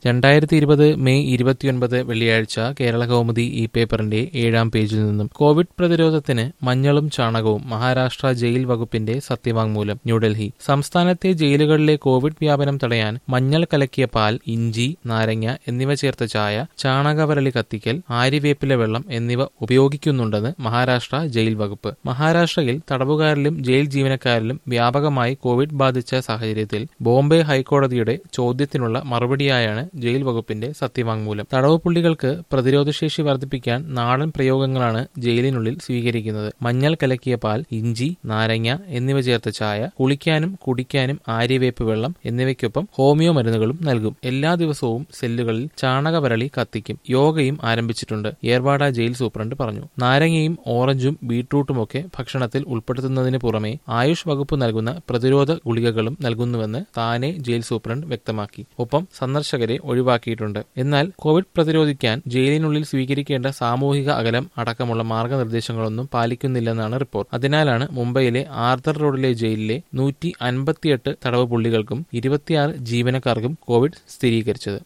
രണ്ടായിരത്തി ഇരുപത് മെയ് ഇരുപത്തിയൊൻപത് വെള്ളിയാഴ്ച കേരള കൗമുദി ഈ പേപ്പറിന്റെ ഏഴാം പേജിൽ നിന്നും കോവിഡ് പ്രതിരോധത്തിന് മഞ്ഞളും ചാണകവും മഹാരാഷ്ട്ര ജയിൽ വകുപ്പിന്റെ സത്യവാങ്മൂലം ന്യൂഡൽഹി സംസ്ഥാനത്തെ ജയിലുകളിലെ കോവിഡ് വ്യാപനം തടയാൻ മഞ്ഞൾ കലക്കിയ പാൽ ഇഞ്ചി നാരങ്ങ എന്നിവ ചേർത്ത ചായ ചാണകവരളി കത്തിക്കൽ ആര്യവേപ്പില വെള്ളം എന്നിവ ഉപയോഗിക്കുന്നുണ്ടെന്ന് മഹാരാഷ്ട്ര ജയിൽ വകുപ്പ് മഹാരാഷ്ട്രയിൽ തടവുകാരിലും ജയിൽ ജീവനക്കാരിലും വ്യാപകമായി കോവിഡ് ബാധിച്ച സാഹചര്യത്തിൽ ബോംബെ ഹൈക്കോടതിയുടെ ചോദ്യത്തിനുള്ള മറുപടിയായാണ് ജയിൽ വകുപ്പിന്റെ സത്യവാങ്മൂലം തടവ് പുള്ളികൾക്ക് പ്രതിരോധശേഷി വർദ്ധിപ്പിക്കാൻ നാടൻ പ്രയോഗങ്ങളാണ് ജയിലിനുള്ളിൽ സ്വീകരിക്കുന്നത് മഞ്ഞൾ കലക്കിയ പാൽ ഇഞ്ചി നാരങ്ങ എന്നിവ ചേർത്ത ചായ കുളിക്കാനും കുടിക്കാനും ആര്യവേപ്പ് വെള്ളം എന്നിവയ്ക്കൊപ്പം ഹോമിയോ മരുന്നുകളും നൽകും എല്ലാ ദിവസവും സെല്ലുകളിൽ ചാണകവരളി കത്തിക്കും യോഗയും ആരംഭിച്ചിട്ടുണ്ട് ഏർവാഡ ജയിൽ സൂപ്രണ്ട് പറഞ്ഞു നാരങ്ങയും ഓറഞ്ചും ബീട്രൂട്ടുമൊക്കെ ഭക്ഷണത്തിൽ ഉൾപ്പെടുത്തുന്നതിന് പുറമെ ആയുഷ് വകുപ്പ് നൽകുന്ന പ്രതിരോധ ഗുളികകളും നൽകുന്നുവെന്ന് താനെ ജയിൽ സൂപ്രണ്ട് വ്യക്തമാക്കി ഒപ്പം സന്ദർശകരെ ഒഴിവാക്കിയിട്ടുണ്ട് എന്നാൽ കോവിഡ് പ്രതിരോധിക്കാൻ ജയിലിനുള്ളിൽ സ്വീകരിക്കേണ്ട സാമൂഹിക അകലം അടക്കമുള്ള മാർഗനിർദ്ദേശങ്ങളൊന്നും പാലിക്കുന്നില്ലെന്നാണ് റിപ്പോർട്ട് അതിനാലാണ് മുംബൈയിലെ ആർദർ റോഡിലെ ജയിലിലെ നൂറ്റി അൻപത്തിയെട്ട് തടവ് പുള്ളികൾക്കും ഇരുപത്തിയാറ് ജീവനക്കാർക്കും കോവിഡ് സ്ഥിരീകരിച്ചത്